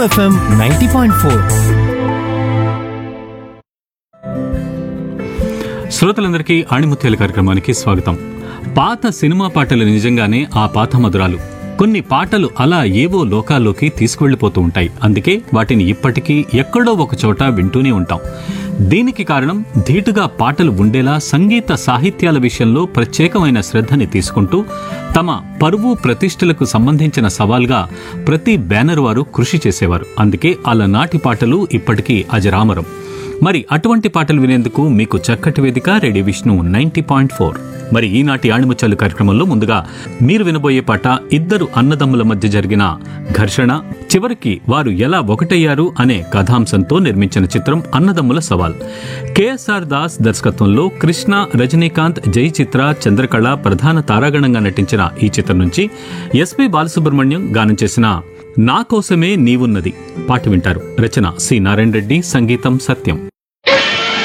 FM ninety point four శ్రోతలందరికీ ఆణిముత్యాల కార్యక్రమానికి స్వాగతం పాత సినిమా పాటలు నిజంగానే ఆ పాత మధురాలు కొన్ని పాటలు అలా ఏవో లోకాల్లోకి తీసుకువెళ్ళిపోతూ ఉంటాయి అందుకే వాటిని ఇప్పటికీ ఎక్కడో ఒక చోట వింటూనే ఉంటాం దీనికి కారణం ధీటుగా పాటలు ఉండేలా సంగీత సాహిత్యాల విషయంలో ప్రత్యేకమైన శ్రద్ధని తీసుకుంటూ తమ పరువు ప్రతిష్టలకు సంబంధించిన సవాల్గా ప్రతి బ్యానర్ వారు కృషి చేసేవారు అందుకే అలనాటి పాటలు ఇప్పటికీ అజరామరం మరి అటువంటి పాటలు వినేందుకు మీకు చక్కటి వేదిక ready Vishnu ninety point four మరి ఈనాటి ఆణిముచ్చాలు కార్యక్రమంలో ముందుగా మీరు వినబోయే పాట ఇద్దరు అన్నదమ్ముల మధ్య జరిగిన ఘర్షణ చివరికి వారు ఎలా ఒకటయ్యారు అనే కథాంశంతో నిర్మించిన చిత్రం అన్నదమ్ముల సవాల్ కేఎస్ఆర్ దాస్ దర్శకత్వంలో కృష్ణ రజనీకాంత్ జై చిత్ర చంద్రకళ ప్రధాన తారాగణంగా నటించిన ఈ చిత్రం నుంచి ఎస్పి బాలసుబ్రహ్మణ్యం గానం చేసిన నా కోసమే నీవున్నది పాట వింటారు రచన సి నారాయణ రెడ్డి సంగీతం సత్యం